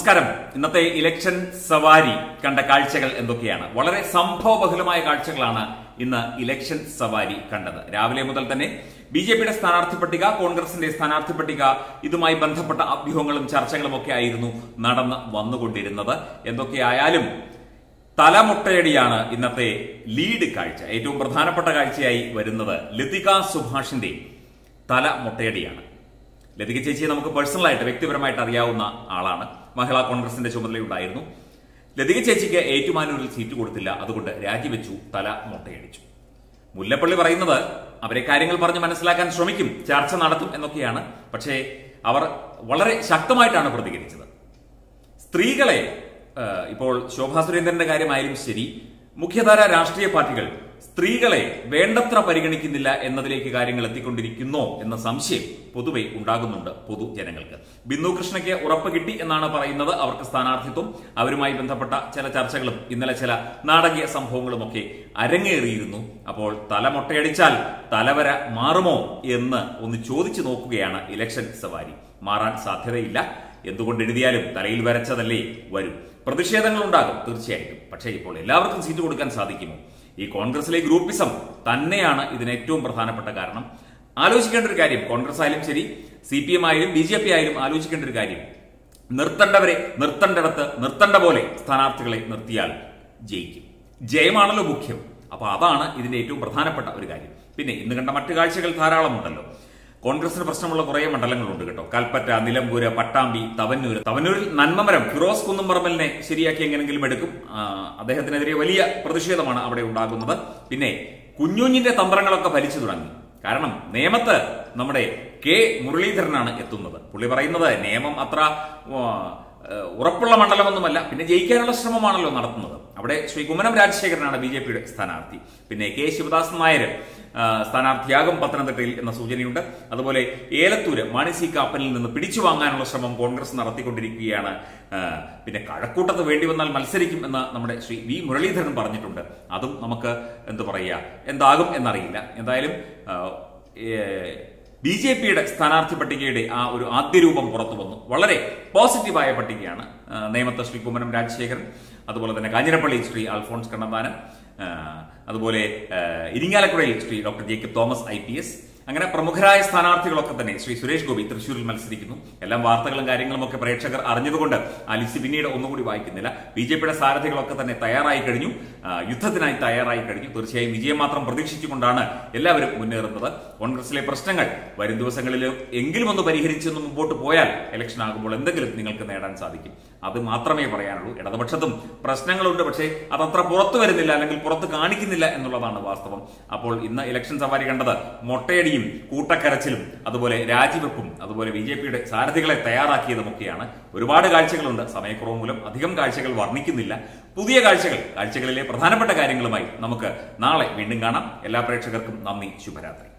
നമസ്കാരം ഇന്നത്തെ ഇലക്ഷൻ സവാരി കണ്ട കാഴ്ചകൾ എന്തൊക്കെയാണ് വളരെ സംഭവബഹുലമായ കാഴ്ചകളാണ് ഇന്ന് ഇലക്ഷൻ സവാരി കണ്ടത് രാവിലെ മുതൽ തന്നെ ബി ജെ പിയുടെ സ്ഥാനാർത്ഥി പട്ടിക കോൺഗ്രസിന്റെ സ്ഥാനാർത്ഥി പട്ടിക ഇതുമായി ബന്ധപ്പെട്ട അഭ്യൂഹങ്ങളും ചർച്ചകളും ഒക്കെ ആയിരുന്നു നടന്ന് വന്നുകൊണ്ടിരുന്നത് എന്തൊക്കെയായാലും തലമുട്ടയടിയാണ് ഇന്നത്തെ ലീഡ് കാഴ്ച ഏറ്റവും പ്രധാനപ്പെട്ട കാഴ്ചയായി വരുന്നത് ലതിക സുഭാഷിന്റെ തലമുട്ടയടിയാണ് ലതിക ചേച്ചിയെ നമുക്ക് പേഴ്സണലായിട്ട് വ്യക്തിപരമായിട്ട് അറിയാവുന്ന ആളാണ് മഹിളാ കോൺഗ്രസിന്റെ ചുമതലയുണ്ടായിരുന്നു ലതിക ചേച്ചിക്ക് ഏറ്റുമാനൂരിൽ സീറ്റ് കൊടുത്തില്ല അതുകൊണ്ട് രാജിവെച്ചു തല മുട്ടയടിച്ചു മുല്ലപ്പള്ളി പറയുന്നത് അവരെ കാര്യങ്ങൾ പറഞ്ഞ് മനസ്സിലാക്കാൻ ശ്രമിക്കും ചർച്ച നടത്തും എന്നൊക്കെയാണ് പക്ഷേ അവർ വളരെ ശക്തമായിട്ടാണ് പ്രതികരിച്ചത് സ്ത്രീകളെ ഏഹ്, ഇപ്പോൾ ശോഭാ സുരേന്ദ്രന്റെ കാര്യമായാലും ശരി മുഖ്യധാര രാഷ്ട്രീയ പാർട്ടികൾ സ്ത്രീകളെ വേണ്ടത്ര പരിഗണിക്കുന്നില്ല എന്നതിലേക്ക് കാര്യങ്ങൾ എത്തിക്കൊണ്ടിരിക്കുന്നോ എന്ന സംശയം പൊതുവെ ഉണ്ടാകുന്നുണ്ട് പൊതുജനങ്ങൾക്ക് ബിന്ദു കൃഷ്ണയ്ക്ക് ഉറപ്പ് കിട്ടി എന്നാണ് പറയുന്നത് അവർക്ക് സ്ഥാനാർത്ഥിത്വം അവരുമായി ബന്ധപ്പെട്ട ചില ചർച്ചകളും ഇന്നലെ ചില നാടകീയ സംഭവങ്ങളും ഒക്കെ അരങ്ങേറിയിരുന്നു അപ്പോൾ തലമൊട്ടയടിച്ചാൽ തലവര മാറുമോ എന്ന് ഒന്ന് ചോദിച്ചു നോക്കുകയാണ് ഇലക്ഷൻ സവാരി മാറാൻ സാധ്യതയില്ല എന്തുകൊണ്ട് എഴുതിയാലും തലയിൽ വരച്ചതല്ലേ വരും പ്രതിഷേധങ്ങൾ ഉണ്ടാകും തീർച്ചയായിട്ടും പക്ഷേ ഇപ്പോൾ എല്ലാവർക്കും സീറ്റ് കൊടുക്കാൻ സാധിക്കുമോ ഈ കോൺഗ്രസിലെ ഗ്രൂപ്പിസം തന്നെയാണ് ഇതിന് ഏറ്റവും പ്രധാനപ്പെട്ട കാരണം ആലോചിക്കേണ്ട ഒരു കാര്യം കോൺഗ്രസ് ആയാലും ശരി സി പി എം ആയാലും ബി ജെ പി ആയാലും ആലോചിക്കേണ്ട ഒരു കാര്യം നിർത്തേണ്ടവരെ നിർത്തേണ്ടിടത്ത് നിർത്തേണ്ട പോലെ സ്ഥാനാർത്ഥികളെ നിർത്തിയാൽ ജയിക്കും ജയമാണല്ലോ മുഖ്യം അപ്പൊ അതാണ് ഇതിന്റെ ഏറ്റവും പ്രധാനപ്പെട്ട ഒരു കാര്യം പിന്നെ ഇന്ന് കണ്ട മറ്റു കാഴ്ചകൾ ധാരാളമുണ്ടല്ലോ കോൺഗ്രസിന് പ്രശ്നമുള്ള കുറേ മണ്ഡലങ്ങളുണ്ട് കേട്ടോ കൽപ്പറ്റ നിലമ്പൂര് പട്ടാമ്പി തവന്നൂര് തവന്നൂരിൽ നന്മമരം ഫിറോസ് കുന്നുംപറമ്പലിനെ ശരിയാക്കി എങ്ങനെങ്കിലും എടുക്കും ആ, അദ്ദേഹത്തിനെതിരെ വലിയ പ്രതിഷേധമാണ് അവിടെ ഉണ്ടാകുന്നത് പിന്നെ കുഞ്ഞുഞ്ഞിന്റെ തന്ത്രങ്ങളൊക്കെ ഫലിച്ചു തുടങ്ങി കാരണം നേമത്ത് നമ്മുടെ കെ മുരളീധരനാണ് എത്തുന്നത് പുള്ളി പറയുന്നത് നിയമം അത്ര ആ, ഏഹ് ഉറപ്പുള്ള മണ്ഡലമൊന്നുമല്ല പിന്നെ ജയിക്കാനുള്ള ശ്രമമാണല്ലോ നടത്തുന്നത് അവിടെ ശ്രീ കുമ്മനം രാജശേഖരനാണ് ബി ജെ പിയുടെ സ്ഥാനാർത്ഥി പിന്നെ കെ ശിവദാസൻ നായർ ആ, സ്ഥാനാർത്ഥിയാകും പത്തനംതിട്ടയിൽ എന്ന സൂചനയുണ്ട് അതുപോലെ ഏലത്തൂര് മാണി സി കാപ്പനിൽ നിന്ന് പിടിച്ചു വാങ്ങാനുള്ള ശ്രമം കോൺഗ്രസ് നടത്തിക്കൊണ്ടിരിക്കുകയാണ് ആ, പിന്നെ കഴക്കൂട്ടത്ത് വേണ്ടി വന്നാൽ മത്സരിക്കും എന്ന് നമ്മുടെ ശ്രീ വി മുരളീധരൻ പറഞ്ഞിട്ടുണ്ട് അതും നമുക്ക് എന്തു പറയുക എന്താകും എന്നറിയില്ല എന്തായാലും ആ, ഏഹ്, ബി ജെ പിയുടെ സ്ഥാനാർത്ഥി പട്ടികയുടെ ആ ഒരു ആദ്യ രൂപം പുറത്തു വന്നു വളരെ പോസിറ്റീവായ പട്ടികയാണ് ആ, നേമത്തെ ശ്രീ കുമ്മനം രാജശേഖരൻ അതുപോലെ തന്നെ കാഞ്ഞിരപ്പള്ളി ശ്രീ അൽഫോൺസ് കണ്ണന്താനം ആ, അതുപോലെ ആ, ഇരിങ്ങാലക്കുടയിൽ Shri doctor Jacob Thomas I P S അങ്ങനെ പ്രമുഖരായ സ്ഥാനാർത്ഥികളൊക്കെ തന്നെ ശ്രീ സുരേഷ് ഗോപി തൃശൂരിൽ മത്സരിക്കുന്നു എല്ലാം വാർത്തകളും കാര്യങ്ങളും ഒക്കെ പ്രേക്ഷകർ അറിഞ്ഞതുകൊണ്ട് ആ ലിസ്റ്റ് പിന്നീട് ഒന്നുകൂടി വായിക്കുന്നില്ല ബി ജെ പിയുടെ സാരഥികളൊക്കെ തന്നെ തയ്യാറായി കഴിഞ്ഞു ആ, യുദ്ധത്തിനായി തയ്യാറായി കഴിഞ്ഞു തീർച്ചയായും വിജയം മാത്രം പ്രതീക്ഷിച്ചുകൊണ്ടാണ് എല്ലാവരും മുന്നേറുന്നത് കോൺഗ്രസിലെ പ്രശ്നങ്ങൾ വരും ദിവസങ്ങളിൽ എങ്കിലും ഒന്ന് പരിഹരിച്ചൊന്ന് മുമ്പോട്ട് പോയാൽ ഇലക്ഷൻ ആകുമ്പോൾ എന്തെങ്കിലും നിങ്ങൾക്ക് നേടാൻ സാധിക്കും അത് മാത്രമേ പറയാനുള്ളൂ ഇടതുപക്ഷത്തും പ്രശ്നങ്ങളുണ്ട് പക്ഷേ അതത്ര പുറത്തു വരുന്നില്ല അല്ലെങ്കിൽ പുറത്ത് കാണിക്കുന്നില്ല എന്നുള്ളതാണ് വാസ്തവം അപ്പോൾ ഇന്ന് ഇലക്ഷൻ സവാരി കണ്ടത് മൊട്ടയടിയും കൂട്ടക്കരച്ചിലും അതുപോലെ രാജിവെപ്പും അതുപോലെ ബി ജെ പിയുടെ സാരഥികളെ തയ്യാറാക്കിയതുമൊക്കെയാണ് ഒരുപാട് കാഴ്ചകളുണ്ട് സമയക്കുറവ് മൂലം അധികം കാഴ്ചകൾ വർണ്ണിക്കുന്നില്ല പുതിയ കാഴ്ചകൾ കാഴ്ചകളിലെ പ്രധാനപ്പെട്ട കാര്യങ്ങളുമായി നമുക്ക് നാളെ വീണ്ടും കാണാം എല്ലാ പ്രേക്ഷകർക്കും നന്ദി ശുഭരാത്രി